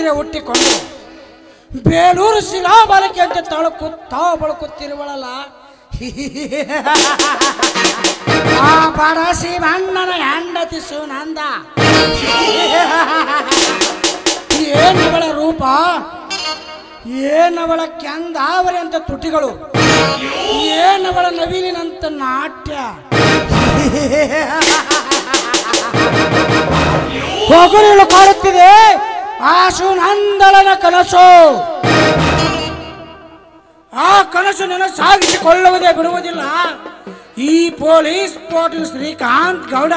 ಸೀರೆ ಹುಟ್ಟಿಕೊಂಡು ಬೇಲೂರು ಶಿಲಾಬಾಲಕೆ ಅಂತ ತಳುಕುತ್ತಾ ಬಳಕುತ್ತಿರುವಳಲ್ಲ ಆ ಬಡಸಿ ಅಣ್ಣನ ಹೆಂಡತಿ ಸುನಂದ ಏನವಳ ರೂಪ ಏನವಳ ಕೆಂದಾವರಿ ಅಂತ ತುಟಿಗಳು ಏನವಳ ನವೀನಿನಂತ ನಾಟ್ಯ ಹೊಗರಿಳು ಕಾಡುತ್ತಿದೆ ಆ ಸುನಂದಳನ ಕನಸು ಆ ಕನಸು ನನ್ನ ಸಾಗಿಸಿಕೊಳ್ಳುವುದೇ ಬಿಡುವುದಿಲ್ಲ ಈ ಪೊಲೀಸ್ ಪೋಟಲ್ ಶ್ರೀಕಾಂತ್ ಗೌಡ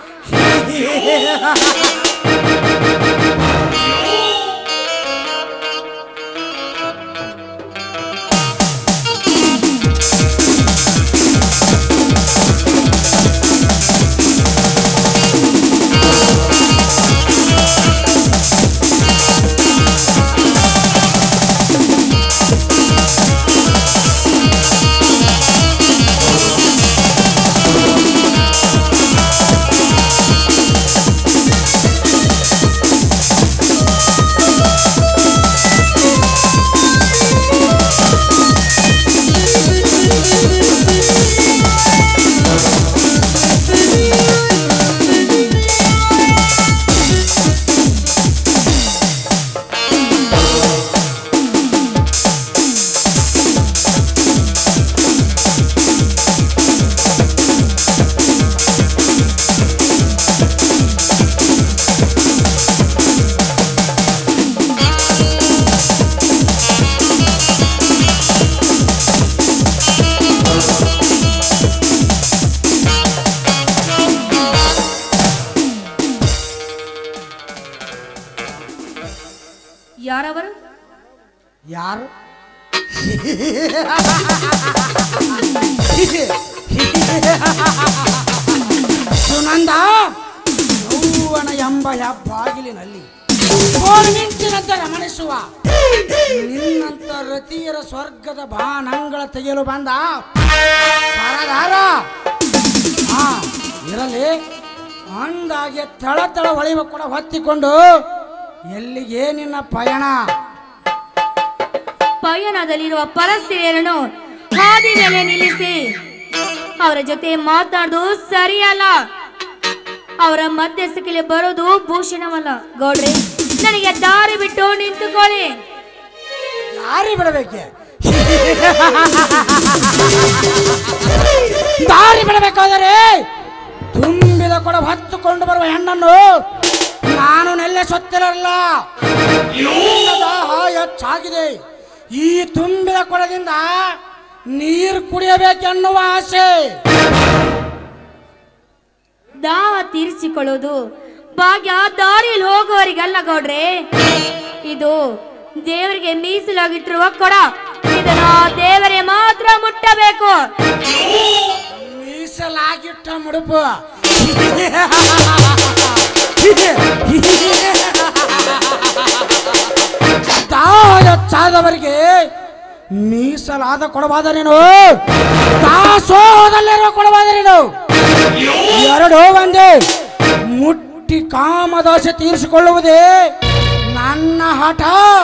ಯಾರವರು ಯಾರು ಸುನಂದ ಯೌವನ ಎಂಬ ಹೆಬ್ಬಾಗಿಲಿನಲ್ಲಿ ಮಿಂಚಿನಂತೆ ರಮಣಿಸುವ ನಿನ್ನಂತ ರತಿಯರ ಸ್ವರ್ಗದ ಬಾನಂಗಳ ತೆಗೆಯಲು ಬಂದ ಸರದಾರ ಆ ಇರಲಿ ಅಂದಾಗೆ ತಳ ತಳ ಹೊಳೆಯುವ ಕೂಡ ಹೊತ್ತಿಕೊಂಡು ಎಲ್ಲಿಗೆ ನಿನ್ನ ಪಯಣ ಪಯಣದಲ್ಲಿರುವ ಪರಸ್ತ್ರೀಯರನ್ನು ಹಾದಿ ಮೇಲೆ ನಿಲ್ಲಿಸಿ ಅವರ ಜೊತೆ ಮಾತಾಡೋದು ಸರಿಯಲ್ಲ ಅವರ ಮಧ್ಯಸ್ಥಿಕೆಯಲ್ಲಿ ಬರೋದು ಭೂಷಣವಲ್ಲ ಗೌಡ್ರೆ ನನಗೆ ದಾರಿ ಬಿಟ್ಟು ನಿಂತುಕೊಳ್ಳಿ ದಾರಿ ಬಿಡಬೇಕೆ ದಾರಿ ಬಿಡಬೇಕಾದರೆ ತುಂಬಿದ ಕೊಡ ಹೊತ್ತುಕೊಂಡು ಬರುವ ಹೆಣ್ಣನ್ನು ನಾನು ನೆಲ್ಲೆ ಸೊತ್ತಿರಲ್ಲ ನಿನ್ನ ದಾಹ ಹೆಚ್ಚಾಗಿದೆ ಈ ತುಂಬಿದ ಕೊಡದಿಂದ ನೀರು ಕುಡಿಯಬೇಕೆನ್ನುವ ಆಸೆ ದಾಹ ತೀರಿಸಿಕೊಳ್ಳೋದು ಭಾಗ್ಯ ದಾರಿಯಲ್ಲಿ ಹೋಗುವವರಿಗಲ್ಲ ಗೌಡ್ರೆ ಇದು ದೇವರಿಗೆ ಮೀಸಲಾಗಿಟ್ಟಿರುವ ಕೊಡ ಇದನ್ನ ದೇವರೇ ಮಾತ್ರ ಮುಟ್ಟಬೇಕು ಮೀಸಲಾಗಿಟ್ಟ ಮುಡುಪು ಚಾದವರಿಗೆ ಮೀಸಲಾದ ಕೊಡಬಾದ ನೀನು ದಾಸೋಹದಲ್ಲಿರುವ ಕೊಡಬಾದ ನೀನು ಎರಡು ಒಂದೇ ಮುಟ್ಟಿ ಕಾಮದಾಸೆ ತೀರಿಸಿಕೊಳ್ಳುವುದೇ ನನ್ನ ಹಠ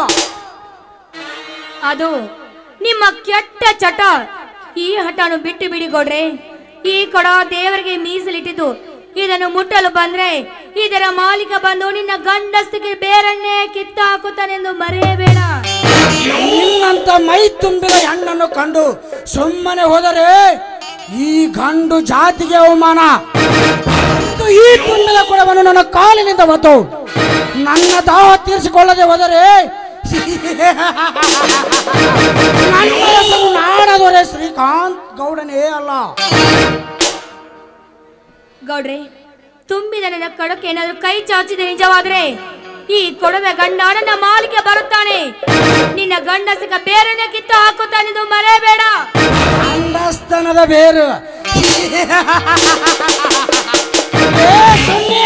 ಅದು ನಿಮ್ಮ ಕೆಟ್ಟ ಚಟ ಈ ಹಠನು ಬಿಟ್ಟು ಬಿಡಿ ಕೊಡ್ರೆ ಈ ಕೊಡ ದೇವರಿಗೆ ಮೀಸಲಿಟ್ಟಿದ್ದು ಇದನ್ನು ಮುಟ್ಟಲು ಬಂದ್ರೆ ಇದರ ಮಾಲೀಕ ಬಂದು ನಿನ್ನ ಗಂಡಸ್ತಿಗೆ ಬೇರನ್ನೇ ಕಿತ್ತ ಹಾಕುತ್ತಾನೆಂದು ಮರೆಯಬೇಡ ನಿನ್ನಂತ ಮೈ ತುಂಬಿದ ಹೆಣ್ಣನ್ನು ಕಂಡು ಸುಮ್ಮನೆ ಹೋದರೆ ಈ ಗಂಡು ಜಾತಿಗೆ ಅವಮಾನ ಇದು ಈ ತುಂಬಿದ ಕೊಡವನ್ನು ನನ್ನ ಕಾಲಿನಿಂದ ಒತ್ತು ನನ್ನ ದಾಹ ತೀರಿಸಿಕೊಳ್ಳದೆ ಹೋದರೆ ನನ್ನ ಹೆಸರು ನಾಡದೊರೆ ಶ್ರೀಕಾಂತ್ ಗೌಡನೇ ಅಲ್ಲ ಗೌಡ್ರೆ ತುಂಬಿದ ನನ್ನ ಕಡಕ್ಕೆ ಏನಾದ್ರೂ ಕೈ ಚಾಚಿದೆ ನಿಜವಾದ್ರೆ ಈ ಕೊಡದ ಗಂಡ ನನ್ನ ಮಾಲಿಕೆ ಬರುತ್ತಾನೆ ನಿನ್ನ ಗಂಡಸಿಗ ಬೇರನ್ನೇ ಕಿತ್ತು ಹಾಕುತ್ತಾನೆಂದು ಮರೆಯಬೇಡ ಅಂಡಸ್ತನದ ಬೇರು ಏ ಸುನ್ನಿ!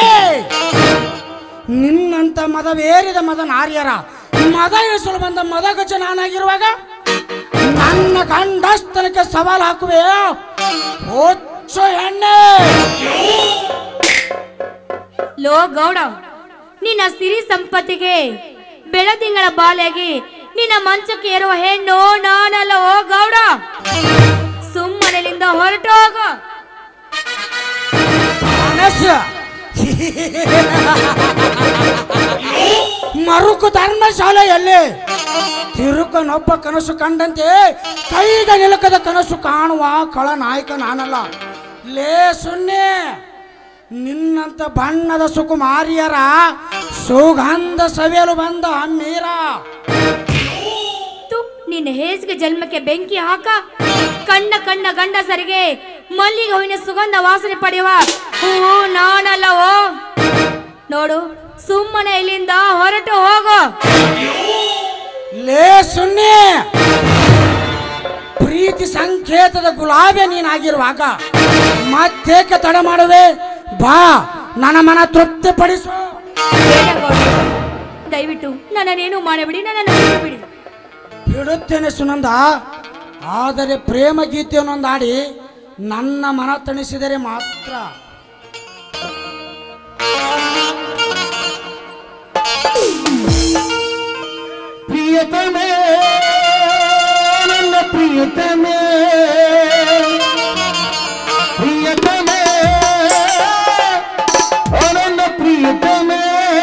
ನಿನ್ನಂತ ಮದವೇರಿದ ಮದ ನಾರ್ಯರ ಮದ ಇಳಿಸಲು ಬಂದ ಮದ ಗಜ ನಾನಾಗಿರುವಾಗ ನನ್ನ ಗಂಡಸ್ತನಕ್ಕೆ ಸವಾಲು ಹಾಕುವೆ ಹೊಚ್ಚು ಎಣ್ಣೆ ಲೋ ಗೌಡ ನಿನ್ನ ಸಿರಿ ಸಂಪತ್ತಿಗೆ ಬೆಳದಿಂಗಳ ಬಾಲೆಗೆ ನಿನ್ನ ಮಂಚಕ್ಕೆ ಏರುವ ಹೆಣ್ಣು ನಾನಲ್ಲ ಓ ಗೌಡ ಸುಮ್ಮನೆಲಿಂದ ಹೊರಟು ಹೋಗು ಮನಸ್ಸು ಮರುಕು ಧರ್ಮಶಾಲೆಯಲ್ಲಿ ತಿರುಕನೊಬ್ಬ ಕನಸು ಕಂಡಂತೆ ಕೈಗ ನಿಲಕದ ಕನಸು ಕಾಣುವ ಕಳ ನಾಯಕ ನಾನಲ್ಲ ಲೇ ಸುನ್ನೆ ನಿನ್ನಂತ ಬಣ್ಣದ ಸುಕುಮಾರಿಯರ ಸುಗಂಧ ಸವಿಯಲು ಬಂದ ಅಮ್ಮೀರ ತು ನಿನ್ನ ಹೇಸಿಗೆ ಜನ್ಮಕ್ಕೆ ಬೆಂಕಿ ಹಾಕ ಕಣ್ಣ ಕಣ್ಣ ಗಂಡಸರಿಗೆ ಮಲ್ಲಿಗೆ ಹೂವಿನ ಸುಗಂಧ ವಾಸನೆ ಪಡೆಯುವ ಹೂವು ನಾನಲ್ಲವೋ ನೋಡು ಸುಮ್ಮನೆ ಇಲ್ಲಿಂದ ಹೊರಟು ಹೋಗು ಲೇ ಸುನ್ನಿ ಪ್ರೀತಿ ಸಂಕೇತದ ಗುಲಾಬಿ ನೀನಾಗಿರುವಾಗ ಮತ್ತೇಕೆ ತಡ ಮಾಡುವೆ ಬಾ ನನ್ನ ಮನ ತೃಪ್ತಿಪಡಿಸು ಬೇಡ ಗೌಡ್ರೆ. ದಯವಿಟ್ಟು ನನ್ನನ್ನೇನು ಮಾಡಬೇಡಿ ನನ್ನನ್ನು ಬಿಡಿ ಬಿಡುತ್ತೇನೆ ಸುನಂದ ಆದರೆ ಪ್ರೇಮ ಗೀತೆಯನ್ನೊಂದು ಹಾಡಿ ನನ್ನ ಮನ ತಣಿಸಿದರೆ ಮಾತ್ರ ಪ್ರಿಯತಮೇ ನನ್ನ ಪ್ರಿಯತಮೇ ಪ್ರಿಯತಮೇ ಓ ನನ್ನ ಪ್ರಿಯತಮೇ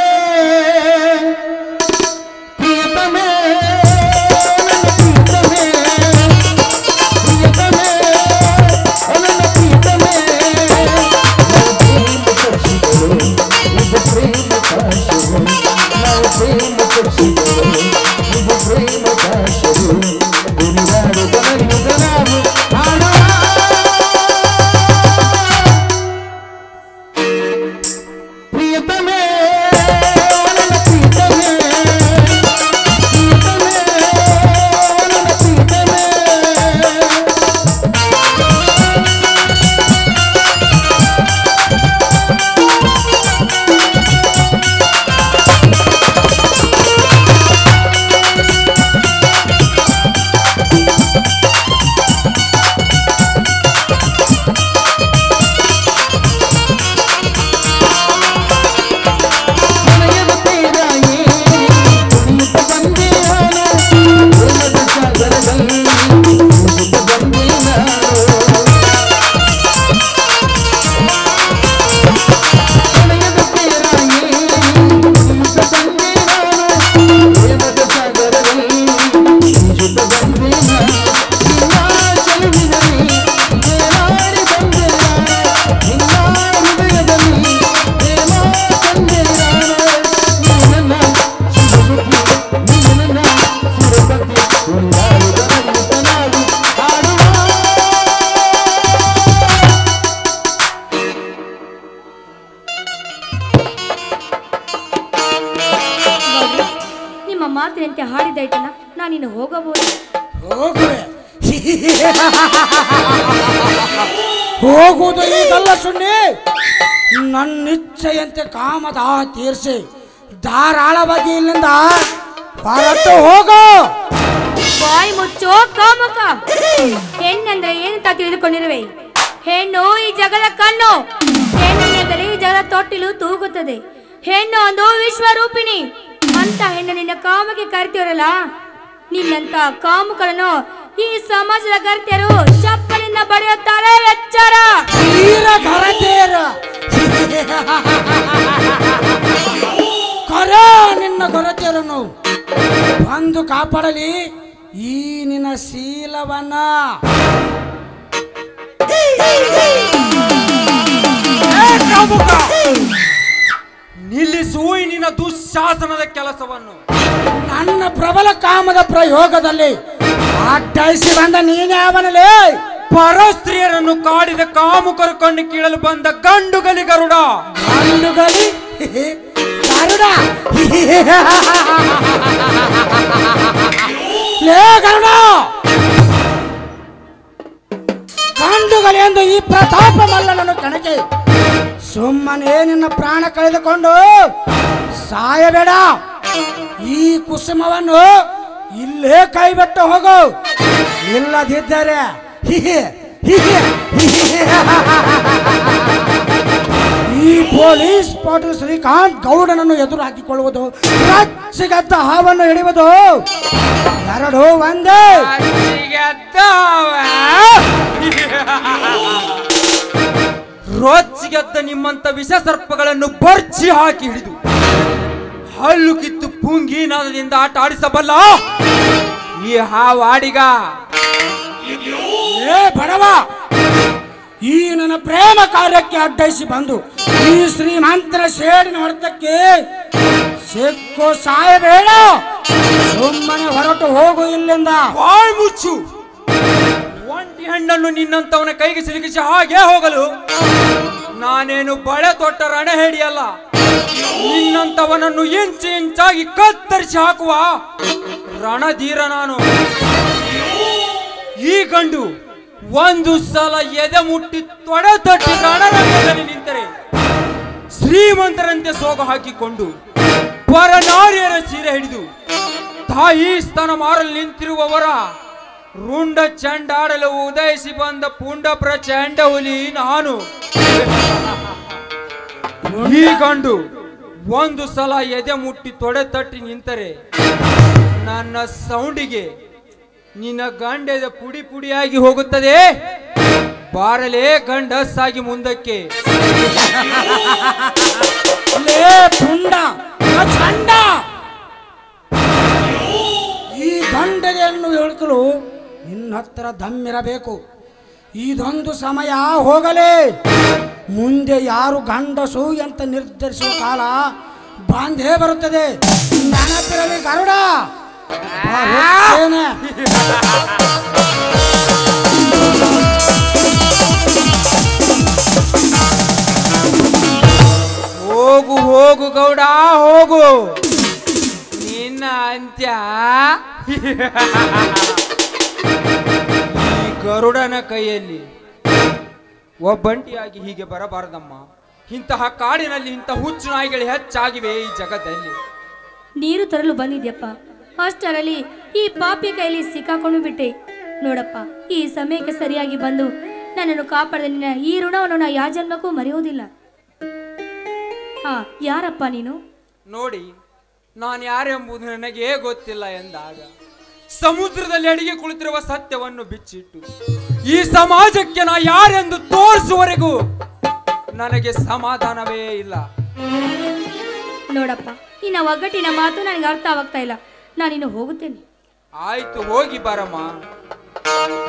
ಪ್ರಿಯತಮೇ ನನ್ನ ಪ್ರಿಯತಮೇ ಪ್ರಿಯತಮೇ ಓ ನನ್ನ ಪ್ರಿಯತಮೇ ನಾವು ಪ್ರೇಮ ಪಕ್ಷಿಗಳು ಇದು ಪ್ರೇಮ ಕಾಶವು ನಾವು ಪ್ರೇಮ ಪಕ್ಷಿಗಳು ಇದು ಪ್ರೇಮ ಕಾಶವು ಗುರಿಗಾಡು ಬಲರಿಯುಗ ನಾವು ಹಾಡುವ ಪ್ರಿಯತಮೇ ನನ್ನ ಪ್ರಿಯತಮೇ ಪ್ರಿಯತಮೇ ನನ್ನ ಪ್ರಿಯತಮೇ ಮನೆಯದ ತೇರಾಯೇ ಕುಣಿಯುತ್ತ ಬಂದೆ ನಾನು ಪ್ರೇಮದ ಸಾಗರದಲ್ಲಿ ಮುಗಿದು ಬಂದೆ ನಾನು ಮನೆಯದ ತೇರಾಯೇ ಕುಣಿಯುತ್ತ ಬಂದೆ ನಾನು ಪ್ರೇಮದ ಸಾಗರದಲ್ಲಿ ಮುಗಿದು ಬಂದೆ ನಾನು ನಿನ್ನ ಚೆಲುವಿನಲ್ಲಿ ತೇಲಾಡಿ ಬಂದೆ ನಾನು ನಿನ್ನ ಹೃದಯದಲ್ಲಿ ಪ್ರೇಮ ತಂದೆ ನಾನು ನೀನು ನನ್ನ ಶಿವಸುಖಿ ನೀನು ನನ್ನ ಸುರಪತಿ ಕುಣಿದಾಡುವ ನರ್ತನಾಡು ಆಡುವ ಗೌಡ್ರೆ, ನಿಮ್ಮ ಮಾತಿನಂತೆ ಹಾಡಿದಾಯ್ತಲ್ಲ ನಾನಿನ್ನು ಹೋಗಬಹುದು ಹೋಗುವೆ ಹೋಗುವುದು ಈಗಲ್ಲ ಸುಣ್ಣಿ ನನ್ನಿಚ್ಛೆಯಂತೆ ಕಾಮದಾಹ ತೀರಿಸಿ ಧಾರಾಳವಾಗಿ ಇಲ್ಲಿಂದ ಹೊರಟು ಹೋಗು ಬಾಯಿ ಮುಚ್ಚೋ ಕಾಮುಕ ಹೆಣ್ಣಂದ್ರೆ ಏನಂತ ತಿಳಿದುಕೊಂಡಿರುವೆ ಹೆಣ್ಣು ಈ ಜಗದ ಕಣ್ಣು ಹೆಣ್ಣಿನೆಂದರೆ ಈ ಜಗದ ತೊಟ್ಟಿಲು ತೂಗುತ್ತದೆ ಹೆಣ್ಣು ಒಂದು ವಿಶ್ವರೂಪಿಣಿ ಅಂತ ಹೆಣ್ಣು ನಿನ್ನ ಕಾಮಕ್ಕೆ ಕರಿತೀರಲ್ಲ ನಿನ್ನಂತ ಕಾಮುಕರನ್ನು ಈ ಸಮಾಜದ ಕರ್ತಿಯರು ಚಪ್ಪಲಿಂದ ಬಡಿಯುತ್ತಾರೆ ಎಚ್ಚರ ತೀರ ಘರತೇರ ಕರ ನಿನ್ನ ಗೊರತೇರನು ಬಂದು ಕಾಪಾಡಲಿ ಈ ನಿನ್ನ ಶೀಲವನ್ನ ಏ ಕಾಮುಕ! ನಿಲ್ಲಿಸು ಈ ನಿನ್ನ ದುಶ್ಶಾಸನದ ಕೆಲಸವನ್ನು ನನ್ನ ಪ್ರಬಲ ಕಾಮದ ಪ್ರಯೋಗದಲ್ಲಿ ಅಡ್ಡಾಯಿಸಿ ಬಂದ ನೀನೇ ಅವನಲೇ ಪರಸ್ತ್ರೀಯರನ್ನು ಕಾಡಿದ ಕಾಮುಕರು ಕಣ್ಣು ಕೀಳಲು ಬಂದ ಗಂಡುಗಲಿ ಗರುಡ ಗಂಡುಗಲಿ ಗರುಡ ಲೇ ಗರುಡ ಗಂಡುಗಲಿ ಎಂದು ಈ ಪ್ರತಾಪ ಮಲ್ಲನನ್ನು ಕಣಕೆ ಸುಮ್ಮನೆ ನಿನ್ನ ಪ್ರಾಣ ಕಳೆದುಕೊಂಡು ಸಾಯಬೇಡ ಈ ಕುಸುಮವನ್ನು ಇಲ್ಲೇ ಕೈಬಿಟ್ಟು ಹೋಗು ಇಲ್ಲದಿದ್ದರೆ ಹಿಹಿ, ಹಿಹಿ, ಹಿಹಿ. ಈ ಪೊಲೀಸ್ ಪಾಟೀಲ್ ಶ್ರೀಕಾಂತ್ ಗೌಡನನ್ನು ಎದುರು ಹಾಕಿಕೊಳ್ಳುವುದು ರಚ್ಚಿಗದ್ದ ಹಾವನ್ನು ಹಿಡಿಯುವುದು ಎರಡು ಒಂದೇ ರೋಚಿಗೆದ್ದ ನಿಮ್ಮಂತ ವಿಷ ಸರ್ಪಗಳನ್ನು ಬರ್ಚಿ ಹಾಕಿ ಹಿಡಿದು ಹಲ್ಲು ಕಿತ್ತು ಪುಂಗಿ ನಾದದಿಂದ ಆಟ ಆಡಿಸಬಲ್ಲ ಈ ಹಾವಾಡಿಗ ಏ ಬಡವ ಈ ನನ್ನ ಪ್ರೇಮ ಕಾರ್ಯಕ್ಕೆ ಅಡ್ಡೈಸಿ ಬಂದು ಈ ಶ್ರೀಮಂತರ ಶೇಡಿನ ಹೊಡೆತಕ್ಕೆ ಸಿಕ್ಕು ಸಾಯಬೇಡ ಸುಮ್ಮನೆ ಹೊರಟು ಹೋಗು ಇಲ್ಲಿಂದ ಬಾಯ್ ಮುಚ್ಚು ಒಂಟಿ ಹಣ್ಣನ್ನು ನಿನ್ನಂತವನ ಕೈಗೆ ಸಿಲುಕಿಸಿ ಹಾಗೆ ಹೋಗಲು ನಾನೇನು ಬಳೆ ತೊಟ್ಟ ರಣಹೇಡಿಯಲ್ಲ ನಿನ್ನಂತವನನ್ನು ಇಂಚು ಇಂಚಾಗಿ ಕತ್ತರಿಸಿ ಹಾಕುವ ರಣಧೀರ ನಾನು ಈ ಗಂಡು ಒಂದು ಸಲ ಎದೆ ಮುಟ್ಟಿ ತೊಡೆ ತಟ್ಟಿ ರಣರಂಗದಲ್ಲಿ ನಿಂತರೆ ಶ್ರೀಮಂತರಂತೆ ಸೋಗ ಹಾಕಿಕೊಂಡು ಪರನಾರಿಯರ ಸೀರೆ ಹಿಡಿದು ತಾಯಿ ಸ್ಥಾನ ಮಾರಲು ನಿಂತಿರುವವರ ರುಂಡ ಚಂಡಾಡಲು ಉದಯಿಸಿ ಬಂದ ಪುಂಡ ಪ್ರಚಂಡ ಹುಲಿ ನಾನು ಈ ಗಂಡು ಒಂದು ಸಲ ಎದೆ ಮುಟ್ಟಿ ತೊಡೆ ತಟ್ಟಿ ನಿಂತರೆ ನನ್ನ ಸೌಂಡಿಗೆ ನಿನ್ನ ಗಂಡೆದ ಪುಡಿ ಪುಡಿಯಾಗಿ ಹೋಗುತ್ತದೆ ಬಾರಲೇ ಗಂಡಸ್ಸಾಗಿ ಮುಂದಕ್ಕೆ ಲೇ ಪುಂಡ ಆ ಚಂಡ ಈ ಗಂಡಗೆಯನ್ನು ಹೇಳ್ಕಲು ನಿನ್ನ ಹತ್ರ ದಮ್ಮಿರಬೇಕು ಇದೊಂದು ಸಮಯ ಹೋಗಲೇ ಮುಂದೆ ಯಾರು ಗಂಡಸು ಅಂತ ನಿರ್ಧರಿಸುವ ಕಾಲ ಬಂದೇ ಬರುತ್ತದೆ ನೆನಪಿರಲಿ ಗರುಡ ಬರುತ್ತೇನೆ. ಹೋಗು ಹೋಗು ಗೌಡ ಹೋಗು ನಿನ್ನ ಅಂತ್ಯ ಈ ಗರುಡನ ಕೈಯಲ್ಲಿ ಒಬ್ಬಂಟಿಯಾಗಿ ಹೀಗೆ ಬರಬಾರದಮ್ಮ ಇಂತಹ ಕಾಡಿನಲ್ಲಿ ಇಂಥ ಹುಚ್ಚು ನಾಯಿಗಳು ಹೆಚ್ಚಾಗಿವೆ ಈ ಜಗತ್ತಲ್ಲಿ ನೀರು ತರಲು ಬಂದಿದ್ಯಪ್ಪ ಅಷ್ಟರಲ್ಲಿ ಈ ಪಾಪಿ ಕೈಲಿ ಸಿಕ್ಕಾಕೊಂಡು ಬಿಟ್ಟೆ ನೋಡಪ್ಪ ಈ ಸಮಯಕ್ಕೆ ಸರಿಯಾಗಿ ಬಂದು ನನ್ನನ್ನು ಕಾಪಾಡಿದ ನಿನ್ನ ಈ ಋಣವನ್ನು ನಾ ಯಾವ ಜನ್ಮಕ್ಕೂ ಮರೆಯುವುದಿಲ್ಲ ಹಾ ಯಾರಪ್ಪ ನೀನು ನೋಡಿ ನಾನು ಯಾರೆಂಬುದು ನನಗೇ ಗೊತ್ತಿಲ್ಲ ಎಂದಾಗ ಸಮುದ್ರದಲ್ಲಿ ಅಡಿಗೆ ಕುಳಿತಿರುವ ಸತ್ಯವನ್ನು ಬಿಚ್ಚಿಟ್ಟು ಈ ಸಮಾಜಕ್ಕೆ ನಾ ಯಾರೆಂದು ತೋರಿಸುವವರೆಗೂ ನನಗೆ ಸಮಾಧಾನವೇ ಇಲ್ಲ ನೋಡಪ್ಪ ನಿನ್ನ ಒಗ್ಗಟ್ಟಿನ ಮಾತು ನನಗೆ ಅರ್ಥವಾಗ್ತಾ ಇಲ್ಲ ನಾನಿನ್ನು ಹೋಗುತ್ತೇನೆ ಆಯ್ತು ಹೋಗಿ ಬರಮ್ಮ